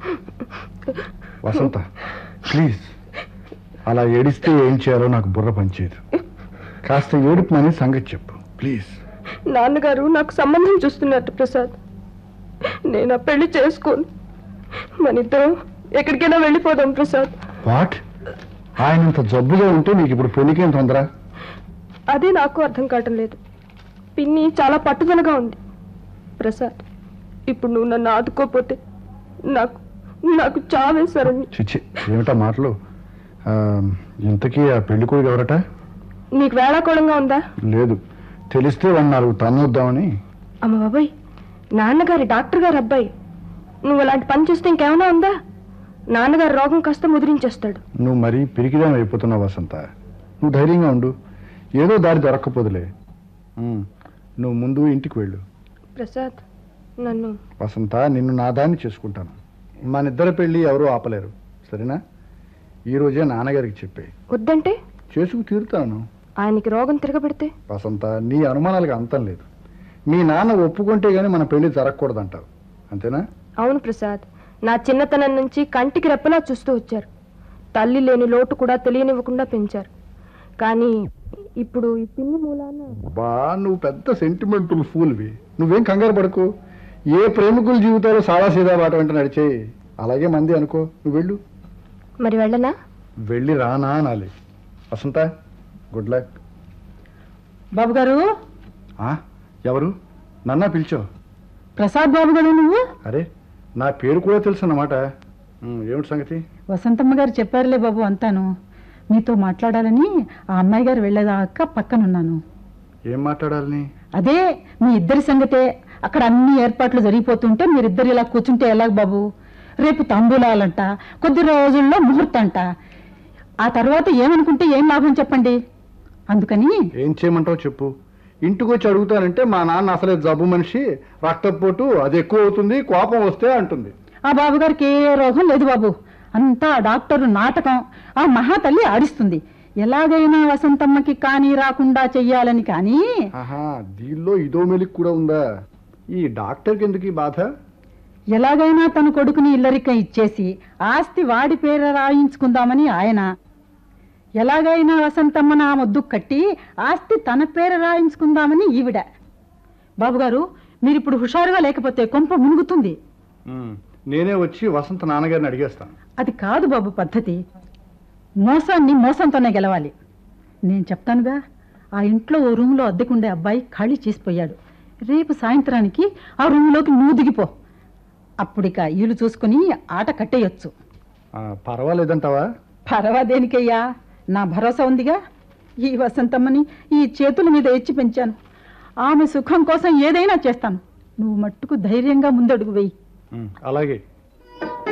వసంత please అలా ఏడిస్తే ఏం చేయాలో నాకు బుర్ర పనిచేయదు కాస్త ఏడుపు అని సంగతి చెప్పు ప్లీజ్ నాన్నగారు నాకు సంబంధం చూస్తున్నట్టు ప్రసాద్ నేను ఆ పెళ్లి చేసుకోను మన ఇద్దరం ఎక్కడికైనా వెళ్ళిపోదాం ప్రసాద్ వాట్ ఆయన ఇంత జబ్బుగా ఉంటే నీకు ఇప్పుడు పెళ్లికేం తొందర అదే నాకు అర్థం కావటం లేదు పిన్ని చాలా పట్టుదలగా ఉంది ప్రసాద్ ఇప్పుడు నువ్వు నన్ను ఆదుకోపోతే నాకు నాకు చావేశారని చిచ్చి ఏమిటా మాటలు ఆ, ఇంతకీ ఆ పెళ్లి కొడుకు ఎవరట నీకు వేళాకోళంగా ఉందా లేదు తెలిస్తే వాడిని నాలుగు తన్నొద్దామని అమ్మ బాబాయ్ నాన్నగారి డాక్టర్ గారు అబ్బాయి నువ్వు అలాంటి పని చేస్తే ఇంకేమైనా ఉందా నాన్నగారి రోగం కాస్త ముదిరించేస్తాడు నువ్వు మరీ పిరికిదాం అయిపోతున్నావు వసంత నువ్వు ధైర్యంగా ఉండు ఏదో దారి దొరక్కపోదులే ఉమ్, నువ్వు ముందు ఇంటికి వెళ్ళు ప్రసాద్ నన్ను వసంత నిన్ను నా దాన్ని చేసుకుంటాను మన ఇద్దరి పెళ్ళి ఎవరూ ఆపలేరు సరేనా ఈ రోజే నాన్నగారికి చెప్పే వద్దంటే చేసుకు తీరుతాను ఆయనకి రోగం తిరగబెడితే వసంత నీ అనుమానాలకు అంతం లేదు మీ నాన్న ఒప్పుకుంటే గానీ మన పెళ్లి జరగకూడదంటావు అంతేనా అవును ప్రసాద్ నా చిన్నతనం నుంచి కంటికి రెప్పలా చూస్తూ వచ్చారు తల్లి లేని లోటు కూడా తెలియనివ్వకుండా పెంచారు కానీ ఇప్పుడు ఈ పిన్ని మూలాన బా నువ్వు పెద్ద సెంటిమెంటల్ ఫూల్వి నువ్వేం కంగారు పడకు ఏ ప్రేమికుల జీవితాలు సాదా సీదా బాట వెంట నడిచేయి అలాగే మంది అనుకో నువ్వు వెళ్ళు మరి వెళ్ళనా వెళ్ళి రానా అనాలి వసంత గుడ్ లక్ బాబు గారు ఎవరు నన్నా పిలిచావు ప్రసాద్ బాబు గారు నువ్వు అరే నా పేరు కూడా తెలుసు అన్నమాట ఉమ్, ఏమిటి సంగతి వసంతమ్మ గారు చెప్పారులే బాబు అంతాను మీతో మాట్లాడాలని ఆ అమ్మాయి గారు వెళ్ళేదాకా పక్కనున్నాను ఏం మాట్లాడాలని అదే మీ ఇద్దరి సంగతే అక్కడ అన్ని ఏర్పాట్లు జరిగిపోతుంటే మీరిద్దరు ఇలా కూర్చుంటే ఎలాగ బాబు రేపు తంబూలాలంట కొద్ది రోజుల్లో ముహూర్తంట ఆ తర్వాత ఏమనుకుంటే ఏం లాభం చెప్పండి అందుకని ఏం చేయమంటావు చెప్పు ఇంటికి వచ్చి అడుగుతానంటే మా నాన్న అసలే జబ్బు మనిషి రక్తపోటు అది ఎక్కువ అవుతుంది కోపం వస్తే అంటుంది ఆ బాబు గారికి ఏ రోగం లేదు బాబు అంతా ఆ డాక్టరు నాటకం ఆ మహాతల్లి ఆడిస్తుంది ఎలాగైనా వసంతమ్మకి కానీ రాకుండా చెయ్యాలని కానీ ఆహా దీనిలో ఇదో మెలిక్ కూడా ఉందా ఈ డాక్టర్కి ఎందుకు ఈ బాధ ఎలాగైనా తన కొడుకుని ఇల్లరికం ఇచ్చేసి ఆస్తి వాడి పేర రాయించుకుందామని ఆయన ఎలాగైనా వసంతమ్మను ఆ మొద్దు కట్టి ఆస్తి తన పేర రాయించుకుందామని ఈవిడ బాబుగారు మీరిప్పుడు హుషారుగా లేకపోతే కొంప మునుగుతుంది ఉమ్, నేనే వచ్చి వసంత నాన్నగారిని అడిగేస్తాను అది కాదు బాబు పద్ధతి మోసాన్ని మోసంతోనే గెలవాలి నేను చెప్తానుగా ఆ ఇంట్లో ఓ రూమ్లో అద్దెకుండే అబ్బాయి ఖాళీ చేసిపోయాడు రేపు సాయంత్రానికి ఆ రూమ్లోకి నువ్వు దిగిపో అప్పుడిక ఇల్లు చూసుకుని ఆట కట్టేయొచ్చు ఆ, పర్వాలేదంటావా పర్వాదేనికయ్యా నా భరోసా ఉందిగా ఈ వసంతమ్మని ఈ చేతుల మీద ఎచ్చి పెంచాను ఆమె సుఖం కోసం ఏదైనా చేస్తాను నువ్వు మట్టుకు ధైర్యంగా ముందడుగు వెయ్యి ఉమ్, అలాగే